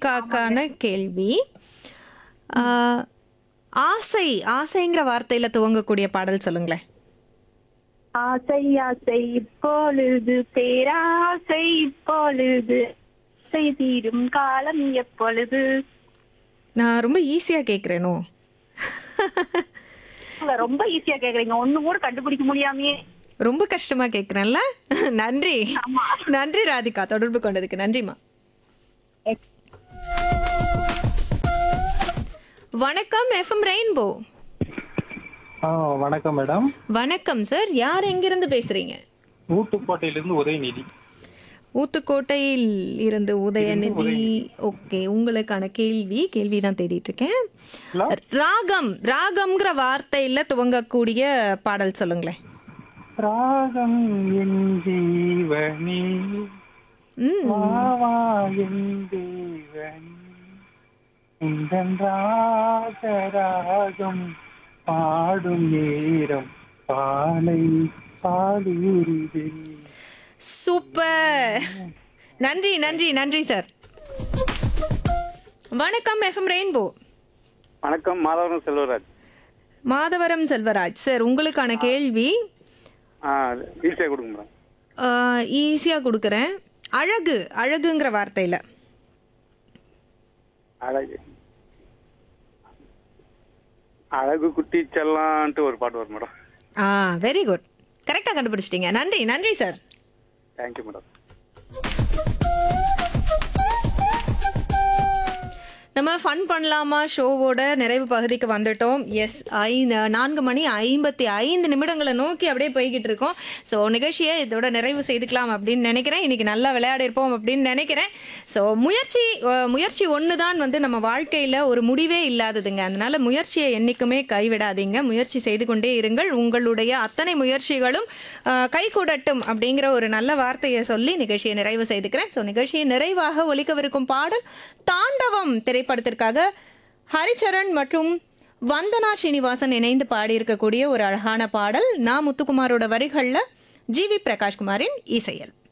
ராதிகாக்கான கேள்வி ஆ, ஆசை ஆசைங்கிற வார்த்தையில துவங்கக்கூடிய பாடல் சொல்லுங்களேன் ஆசை ஆசை இப்பொழுது பேராசை இப்பொழுது ஆசை தீரும் காலம் எப்பொழுது நான் ரொம்ப ஈஸியா கேக்குறேனோ உங்களை ரொம்ப ஈஸியா கேக்குறீங்க ஒண்ணு கூட கண்டுபிடிக்க முடியாமையே ரொம்ப கஷ்டமா கேக்குறேன்ல நன்றி நன்றி ராதிகா தொடர்பு கொண்டதுக்கு நன்றிமா வணக்கம் எஃப்எம் ரெயின்போ ஆ வணக்கம் மேடம் வணக்கம் சார் யார் எங்கிருந்து பேசுறீங்க ஊட்டுக்கோட்டையிலிருந்து உதயநிதி ஊத்துக்கோட்டையில் இருந்து உதயநிதி ஓகே உங்களுக்கான கேள்வி கேள்வி தான் தேடிட்டு இருக்கேன் ஹலோ ராகம் ராகம்ங்கிற வார்த்தையில துவங்கக்கூடிய பாடல் சொல்லுங்களேன் ராகம் என் ஜீவனி ம் வாவா என் தேவனி உந்தன் ராகராகம் பாடும் நேரம் பாலை பாடுகிறது சூப்பர் நன்றி நன்றி நன்றி சார் வணக்கம் எஃப்எம் ரெயின்போ வணக்கம் மாதவரம் செல்வராஜ் மாதவரம் செல்வராஜ் சார் உங்களுக்கான கேள்வி ஆ ஈஸியாக கொடுங்க மேடம் ஈஸியாக கொடுக்குறேன் அழகு அழகுங்கிற வார்த்தையில் அழகு அழகு குட்டி செல்லான்ட்டு ஒரு பாட்டு வரும் மேடம் ஆ வெரி குட் கரெக்டாக கண்டுபிடிச்சிட்டீங்க நன்றி நன்றி சார் தேங்க்யூ மேடம் நம்ம ஃபன் பண்ணலாமா ஷோவோட நிறைவு பகுதிக்கு வந்துட்டோம் எஸ் ஐ நான்கு மணி ஐம்பத்தி ஐந்து நிமிடங்களை நோக்கி அப்படியே போய்கிட்டு இருக்கோம் ஸோ நிகழ்ச்சியை இதோட நிறைவு செய்துக்கலாம் அப்படின்னு நினைக்கிறேன் இன்னைக்கு நல்லா விளையாடிருப்போம் அப்படின்னு நினைக்கிறேன் ஸோ முயற்சி அஹ், முயற்சி ஒன்று தான் வந்து நம்ம வாழ்க்கையில் ஒரு முடிவே இல்லாததுங்க அதனால முயற்சியை என்றைக்குமே கைவிடாதீங்க முயற்சி செய்து கொண்டே இருங்கள் உங்களுடைய அத்தனை முயற்சிகளும் அஹ், கைகூடட்டும் அப்படிங்கிற ஒரு நல்ல வார்த்தையை சொல்லி நிகழ்ச்சியை நிறைவு செய்துக்கிறேன் ஸோ நிகழ்ச்சியை நிறைவாக ஒலிக்கவிருக்கும் பாடல் தாண்டவம் திரைப்படத்திற்காக ஹரிச்சரண் மற்றும் வந்தனா ஸ்ரீனிவாசன் இணைந்து பாடியிருக்கக்கூடிய ஒரு அழகான பாடல் நா முத்துக்குமாரோட வரிகளில் ஜி வி பிரகாஷ்குமாரின் இசையல்